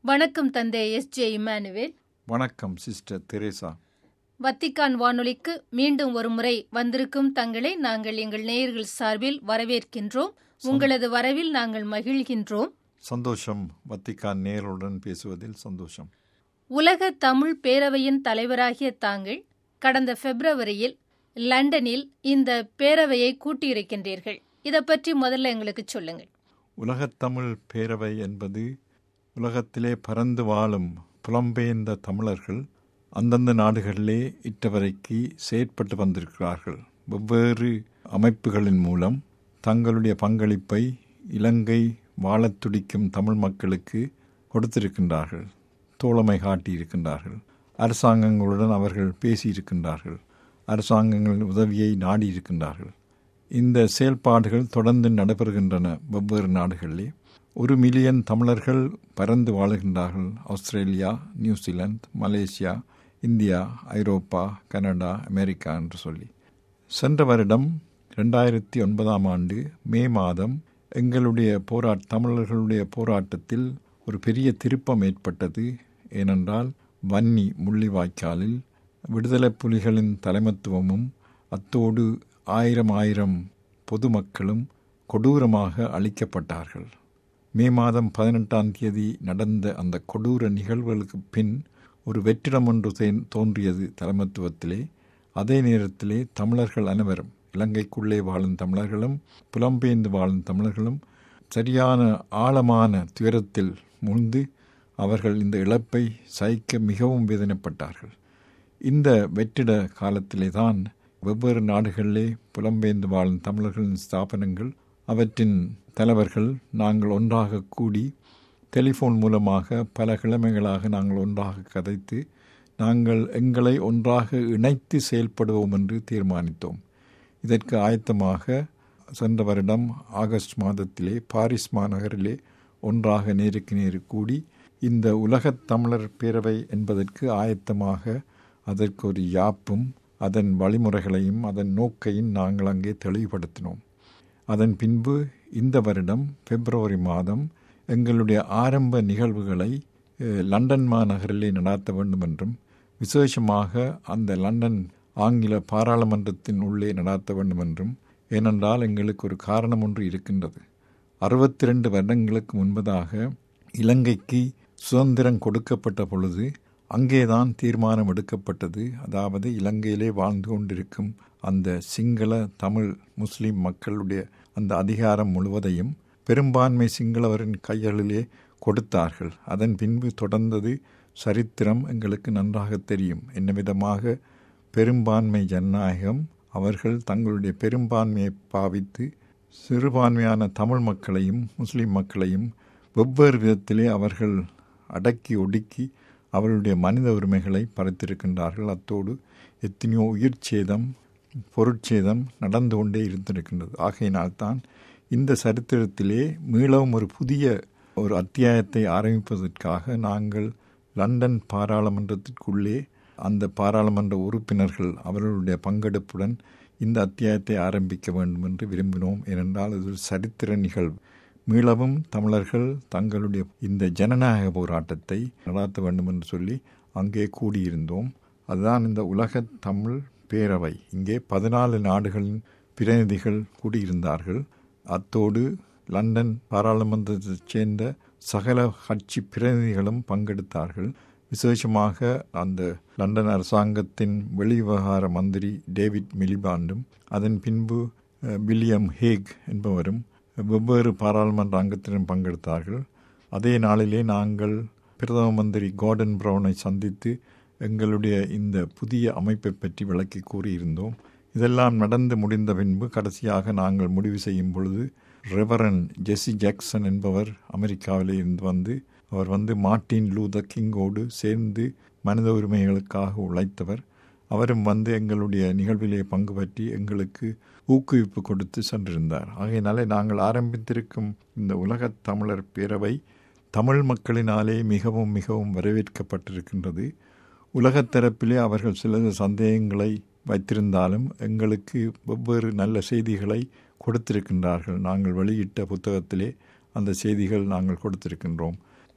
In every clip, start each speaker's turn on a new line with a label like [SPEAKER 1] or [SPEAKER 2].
[SPEAKER 1] வணக்கம் தந்தை S J Emmanuel
[SPEAKER 2] வணக்கம் சிஸ்டர் தெரேசா
[SPEAKER 1] வத்திக்கான் வானொலிக்கு மீண்டும் ஒரு முறை வந்திருக்கும் தங்களை நாங்கள் எங்கள் நேயர்கள் சார்பில் வரவேற்கின்றோம் உங்களது வரவில் நாங்கள் மகிழ்கின்றோம்
[SPEAKER 2] சந்தோஷம் வத்திக்கான் நேருடன் பேசுவதில் சந்தோஷம்
[SPEAKER 1] உலக தமிழ் பேரவையின் தலைவராகிய தாங்கள் கடந்த பிப்ரவரியில் லண்டனில் இந்த பேரவையை கூட்டியிருக்கின்றீர்கள் இதை பற்றி முதல்ல எங்களுக்கு சொல்லுங்கள்
[SPEAKER 2] உலகத்தமிழ் பேரவை என்பது உலகத்திலே பறந்து வாழும் புலம்பெயர்ந்த தமிழர்கள் அந்தந்த நாடுகளிலே இட்டவரைக்கு செயற்பட்டு வந்திருக்கிறார்கள் வெவ்வேறு அமைப்புகளின் மூலம் தங்களுடைய பங்களிப்பை இலங்கை வாழத் துடிக்கும் தமிழ் மக்களுக்கு கொடுத்திருக்கின்றார்கள் தோழமை காட்டியிருக்கின்றார்கள் அரசாங்கங்களுடன் அவர்கள் பேசியிருக்கின்றார்கள் அரசாங்கங்களின் உதவியை நாடியிருக்கின்றார்கள் இந்த செயல்பாடுகள் தொடர்ந்து நடைபெறுகின்றன வெவ்வேறு நாடுகளிலே ஒரு மில்லியன் தமிழர்கள் பறந்து வாழுகின்றார்கள் ஆஸ்திரேலியா நியூசிலாந்து மலேசியா இந்தியா ஐரோப்பா கனடா அமெரிக்கா என்று சொல்லி சென்ற வருடம் ரெண்டாயிரத்தி ஒன்பதாம் ஆண்டு மே மாதம் எங்களுடைய போராட்ட தமிழர்களுடைய போராட்டத்தில் ஒரு பெரிய திருப்பம் ஏற்பட்டது ஏனென்றால் வன்னி முள்ளிவாய்க்காலில் விடுதலை புலிகளின் தலைமத்துவமும் அத்தோடு ஆயிரம் ஆயிரம் பொதுமக்களும் கொடூரமாக அழிக்கப்பட்டார்கள் மே மாதம் பதினெட்டாம் தேதி நடந்த அந்த கொடூர நிகழ்வுகளுக்கு பின் ஒரு வெற்றிடம் ஒன்று தோன்றியது தலைமத்துவத்திலே அதே நேரத்திலே தமிழர்கள் அனைவரும் இலங்கைக்குள்ளே வாழும் தமிழர்களும் புலம்பெயர்ந்து வாழும் தமிழர்களும் சரியான ஆழமான துயரத்தில் முழ்ந்து அவர்கள் இந்த இழப்பை சகிக்க மிகவும் வேதனைப்பட்டார்கள் இந்த வெற்றிட காலத்திலே தான் வெவ்வேறு நாடுகளிலே புலம்பெயர்ந்து வாழும் தமிழர்களின் ஸ்தாபனங்கள் அவற்றின் தலைவர்கள் நாங்கள் ஒன்றாக கூடி டெலிஃபோன் மூலமாக பல கிழமைகளாக நாங்கள் ஒன்றாக கதைத்து நாங்கள் எங்களை ஒன்றாக இணைத்து செயல்படுவோம் என்று தீர்மானித்தோம் இதற்கு ஆயத்தமாக சென்ற வருடம் ஆகஸ்ட் மாதத்திலே பாரிஸ் மாநகரிலே ஒன்றாக நேருக்கு நேரு கூடி இந்த உலகத் தமிழர் பேரவை என்பதற்கு ஆயத்தமாக அதற்கு ஒரு யாப்பும் அதன் வழிமுறைகளையும் அதன் நோக்கையும் நாங்கள் அங்கே தெளிவுபடுத்தினோம் அதன் பின்பு இந்த வருடம் பிப்ரவரி மாதம் எங்களுடைய ஆரம்ப நிகழ்வுகளை லண்டன் மாநகரிலே நடாத்த வேண்டும் என்றும் விசேஷமாக அந்த லண்டன் ஆங்கில பாராளுமன்றத்தின் உள்ளே நடாத்த வேண்டும் என்றும் ஏனென்றால் எங்களுக்கு ஒரு காரணம் ஒன்று இருக்கின்றது அறுபத்தி ரெண்டு வருடங்களுக்கு முன்பதாக இலங்கைக்கு சுதந்திரம் கொடுக்கப்பட்ட பொழுது அங்கேதான் தீர்மானம் எடுக்கப்பட்டது அதாவது இலங்கையிலே வாழ்ந்து கொண்டிருக்கும் அந்த சிங்கள தமிழ் முஸ்லிம் மக்களுடைய அந்த அதிகாரம் முழுவதையும் பெரும்பான்மை சிங்களவரின் கைகளிலே கொடுத்தார்கள் அதன் பின்பு தொடர்ந்தது சரித்திரம் எங்களுக்கு நன்றாக தெரியும் என்ன விதமாக பெரும்பான்மை ஜனநாயகம் அவர்கள் தங்களுடைய பெரும்பான்மையை பாவித்து சிறுபான்மையான தமிழ் மக்களையும் முஸ்லிம் மக்களையும் வெவ்வேறு விதத்திலே அவர்கள் அடக்கி ஒடுக்கி அவர்களுடைய மனித உரிமைகளை பறித்திருக்கின்றார்கள் அத்தோடு எத்தனையோ உயிர் சேதம் பொருட்சேதம் நடந்து கொண்டே இருந்திருக்கின்றது ஆகையினால்தான் இந்த சரித்திரத்திலே மீளவும் ஒரு புதிய ஒரு அத்தியாயத்தை ஆரம்பிப்பதற்காக நாங்கள் லண்டன் பாராளுமன்றத்திற்குள்ளே அந்த பாராளுமன்ற உறுப்பினர்கள் அவர்களுடைய பங்கெடுப்புடன் இந்த அத்தியாயத்தை ஆரம்பிக்க வேண்டும் என்று விரும்பினோம் ஏனென்றால் இது ஒரு சரித்திர நிகழ்வு மீளவும் தமிழர்கள் தங்களுடைய இந்த ஜனநாயக போராட்டத்தை நடாத்த வேண்டும் என்று சொல்லி அங்கே கூடியிருந்தோம் அதுதான் இந்த உலக தமிழ் பேரவை இங்கே பதினாலு நாடுகளின் பிரதிநிதிகள் கூடியிருந்தார்கள் அத்தோடு லண்டன் பாராளுமன்றத்தைச் சேர்ந்த சகல கட்சி பிரதிநிதிகளும் பங்கெடுத்தார்கள் விசேஷமாக அந்த லண்டன் அரசாங்கத்தின் வெளிவிவகார மந்திரி டேவிட் மிலிபாண்டும் அதன் பின்பு வில்லியம் ஹேக் என்பவரும் வெவ்வேறு பாராளுமன்ற அங்கத்தினரும் பங்கெடுத்தார்கள் அதே நாளிலே நாங்கள் பிரதம மந்திரி கார்டன் ப்ரௌனை சந்தித்து எங்களுடைய இந்த புதிய அமைப்பை பற்றி விளக்கி கூறியிருந்தோம் இதெல்லாம் நடந்து முடிந்த பின்பு கடைசியாக நாங்கள் முடிவு செய்யும் பொழுது ரெவரன் ஜெஸ்ஸி ஜாக்சன் என்பவர் அமெரிக்காவிலே இருந்து வந்து அவர் வந்து மார்ட்டின் லூத கிங்கோடு சேர்ந்து மனித உரிமைகளுக்காக உழைத்தவர் அவரும் வந்து எங்களுடைய நிகழ்விலே பங்கு பற்றி எங்களுக்கு ஊக்குவிப்பு கொடுத்து சென்றிருந்தார் ஆகையினாலே நாங்கள் ஆரம்பித்திருக்கும் இந்த உலகத் தமிழர் பேரவை தமிழ் மக்களினாலே மிகவும் மிகவும் வரவேற்கப்பட்டிருக்கின்றது உலகத் தரப்பிலே அவர்கள் சில சந்தேகங்களை வைத்திருந்தாலும் எங்களுக்கு வெவ்வேறு நல்ல செய்திகளை கொடுத்திருக்கின்றார்கள் நாங்கள் வெளியிட்ட புத்தகத்திலே அந்த செய்திகள் நாங்கள் கொடுத்திருக்கின்றோம்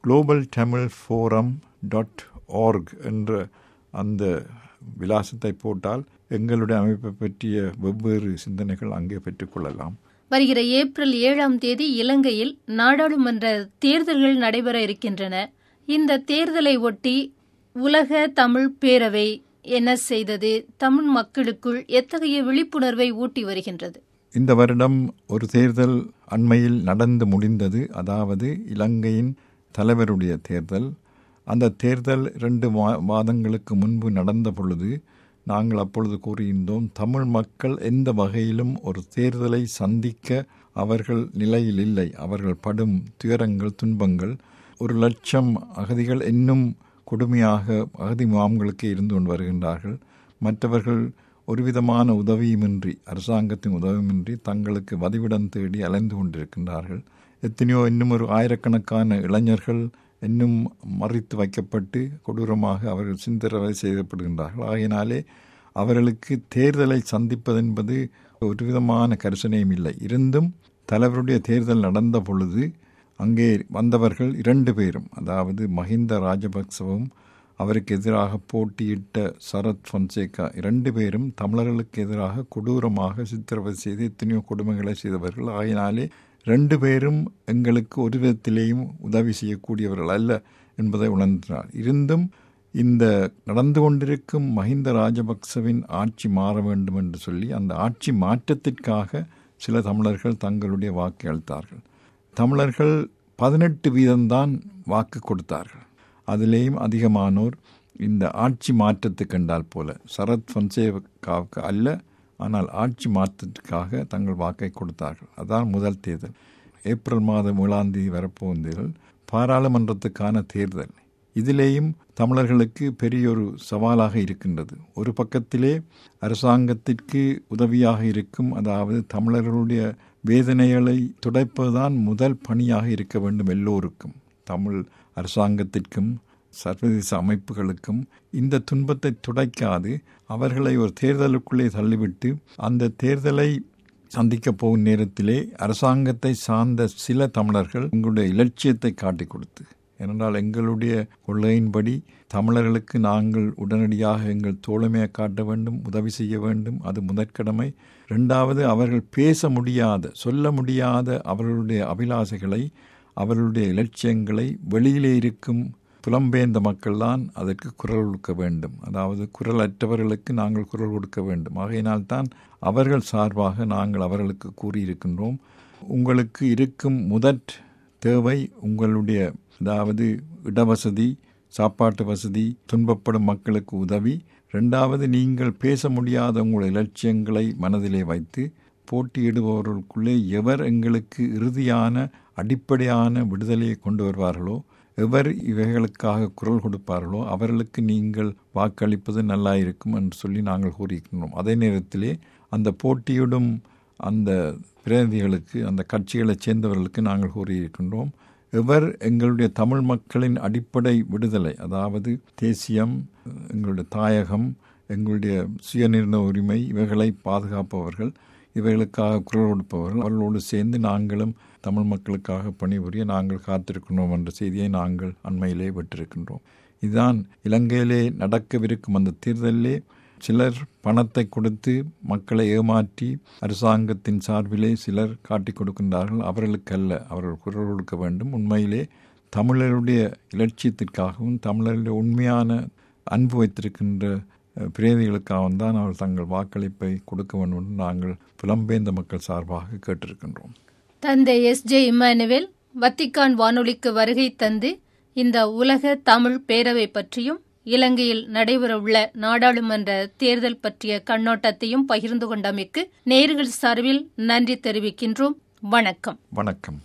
[SPEAKER 2] global Tamil forum dot org என்ற அந்த விலாசத்தை போட்டால் எங்களுடைய அமைப்பை பற்றிய வெவ்வேறு சிந்தனைகள் அங்கே பெற்றுக்கொள்ளலாம்
[SPEAKER 1] வருகிற ஏப்ரல் ஏழாம் தேதி இலங்கையில் நாடாளுமன்ற தேர்தல்கள் நடைபெற இருக்கின்றன இந்த தேர்தலை ஒட்டி உலக தமிழ் பேரவை என்ன செய்தது தமிழ் மக்களுக்குள் எத்தகைய விழிப்புணர்வை ஊட்டி வருகின்றது
[SPEAKER 2] இந்த வருடம் ஒரு தேர்தல் அண்மையில் நடந்து முடிந்தது அதாவது இலங்கையின் தலைவருடைய தேர்தல் அந்த தேர்தல் இரண்டு மாதங்களுக்கு முன்பு நடந்த பொழுது நாங்கள் அப்பொழுது கூறியிருந்தோம் தமிழ் மக்கள் எந்த வகையிலும் ஒரு தேர்தலை சந்திக்க அவர்கள் நிலையில் இல்லை அவர்கள் படும் துயரங்கள் துன்பங்கள் ஒரு லட்சம் அகதிகள் இன்னும் கொடுமையாக அகதி முகாம்களுக்கு இருந்து கொண்டு வருகின்றார்கள் மற்றவர்கள் ஒரு விதமான உதவியுமின்றி அரசாங்கத்தின் உதவியுமின்றி தங்களுக்கு வதிவிடம் தேடி அலைந்து கொண்டிருக்கின்றார்கள் எத்தனையோ இன்னும் ஒரு ஆயிரக்கணக்கான இளைஞர்கள் இன்னும் மறித்து வைக்கப்பட்டு கொடூரமாக அவர்கள் சிந்தரவை செய்யப்படுகின்றார்கள் ஆகையினாலே அவர்களுக்கு தேர்தலை சந்திப்பது என்பது ஒரு விதமான கரிசனையும் இல்லை இருந்தும் தலைவருடைய தேர்தல் நடந்த பொழுது அங்கே வந்தவர்கள் இரண்டு பேரும் அதாவது மஹிந்த ராஜபக்சவும் அவருக்கு எதிராக போட்டியிட்ட சரத் பொன்சேகா இரண்டு பேரும் தமிழர்களுக்கு எதிராக கொடூரமாக சித்திரவதை செய்து எத்தனையோ கொடுமைகளை செய்தவர்கள் ஆகினாலே ரெண்டு பேரும் எங்களுக்கு ஒரு விதத்திலேயும் உதவி செய்யக்கூடியவர்கள் அல்ல என்பதை உணர்ந்தார் இருந்தும் இந்த நடந்து கொண்டிருக்கும் மஹிந்த ராஜபக்சவின் ஆட்சி மாற வேண்டும் என்று சொல்லி அந்த ஆட்சி மாற்றத்திற்காக சில தமிழர்கள் தங்களுடைய வாக்கு அளித்தார்கள் தமிழர்கள் பதினெட்டு வீதம்தான் வாக்கு கொடுத்தார்கள் அதிலேயும் அதிகமானோர் இந்த ஆட்சி மாற்றத்துக்கு கண்டால் போல சரத் பொன்சேகாவுக்கு அல்ல ஆனால் ஆட்சி மாற்றத்திற்காக தங்கள் வாக்கை கொடுத்தார்கள் அதான் முதல் தேர்தல் ஏப்ரல் மாதம் ஏழாம் தேதி வரப்போகிறீர்கள் பாராளுமன்றத்துக்கான தேர்தல் இதிலேயும் தமிழர்களுக்கு பெரிய ஒரு சவாலாக இருக்கின்றது ஒரு பக்கத்திலே அரசாங்கத்திற்கு உதவியாக இருக்கும் அதாவது தமிழர்களுடைய வேதனைகளை துடைப்பதுதான் முதல் பணியாக இருக்க வேண்டும் எல்லோருக்கும் தமிழ் அரசாங்கத்திற்கும் சர்வதேச அமைப்புகளுக்கும் இந்த துன்பத்தை துடைக்காது அவர்களை ஒரு தேர்தலுக்குள்ளே தள்ளிவிட்டு அந்த தேர்தலை சந்திக்க போகும் நேரத்திலே அரசாங்கத்தை சார்ந்த சில தமிழர்கள் எங்களுடைய இலட்சியத்தை காட்டிக் கொடுத்து ஏனென்றால் எங்களுடைய கொள்கையின்படி தமிழர்களுக்கு நாங்கள் உடனடியாக எங்கள் தோழமையை காட்ட வேண்டும் உதவி செய்ய வேண்டும் அது முதற்கடமை ரெண்டாவது அவர்கள் பேச முடியாத சொல்ல முடியாத அவர்களுடைய அபிலாசைகளை அவர்களுடைய இலட்சியங்களை வெளியிலே இருக்கும் புலம்பெயர்ந்த மக்கள்தான் அதற்கு குரல் கொடுக்க வேண்டும் அதாவது குரல் அற்றவர்களுக்கு நாங்கள் குரல் கொடுக்க வேண்டும் ஆகையினால்தான் அவர்கள் சார்பாக நாங்கள் அவர்களுக்கு கூறியிருக்கின்றோம் உங்களுக்கு இருக்கும் முதற் தேவை உங்களுடைய அதாவது இடவசதி சாப்பாட்டு வசதி துன்பப்படும் மக்களுக்கு உதவி ரெண்டாவது நீங்கள் பேச முடியாத உங்களுடைய இலட்சியங்களை மனதிலே வைத்து போட்டியிடுபவர்களுக்குள்ளே எவர் எங்களுக்கு இறுதியான அடிப்படையான விடுதலையை கொண்டு வருவார்களோ எவர் இவைகளுக்காக குரல் கொடுப்பார்களோ அவர்களுக்கு நீங்கள் வாக்களிப்பது நல்லா இருக்கும் என்று சொல்லி நாங்கள் கூறியிருக்கின்றோம் அதே நேரத்திலே அந்த போட்டியிடும் அந்த பிரதிநிதிகளுக்கு அந்த கட்சிகளைச் சேர்ந்தவர்களுக்கு நாங்கள் கூறியிருக்கின்றோம் எவர் எங்களுடைய தமிழ் மக்களின் அடிப்படை விடுதலை அதாவது தேசியம் எங்களுடைய தாயகம் எங்களுடைய சுயநிர்ணய உரிமை இவைகளை பாதுகாப்பவர்கள் இவைகளுக்காக குரல் கொடுப்பவர்கள் அவர்களோடு சேர்ந்து நாங்களும் தமிழ் மக்களுக்காக பணிபுரிய நாங்கள் காத்திருக்கின்றோம் என்ற செய்தியை நாங்கள் அண்மையிலே விட்டிருக்கின்றோம் இதுதான் இலங்கையிலே நடக்கவிருக்கும் அந்த தேர்தலிலே சிலர் பணத்தை கொடுத்து மக்களை ஏமாற்றி அரசாங்கத்தின் சார்பிலே சிலர் காட்டிக் கொடுக்கின்றார்கள் அவர்களுக்கல்ல அவர்கள் குரல் கொடுக்க வேண்டும் உண்மையிலே தமிழருடைய இலட்சியத்திற்காகவும் தமிழருடைய உண்மையான அன்பு வைத்திருக்கின்ற பிரேதிகளுக்காகவும் தான் அவர்கள் தங்கள் வாக்களிப்பை கொடுக்க வேண்டும் என்று நாங்கள் புலம்பெயர்ந்த மக்கள் சார்பாக கேட்டிருக்கின்றோம்
[SPEAKER 1] தந்தை எஸ் ஜே இம்மானுவேல் வத்திக்கான் வானொலிக்கு வருகை தந்து இந்த உலக தமிழ் பேரவை பற்றியும் இலங்கையில் நடைபெறவுள்ள நாடாளுமன்ற தேர்தல் பற்றிய கண்ணோட்டத்தையும் பகிர்ந்து கொண்டமைக்கு நேர்கள் சார்பில் நன்றி தெரிவிக்கின்றோம் வணக்கம்
[SPEAKER 2] வணக்கம்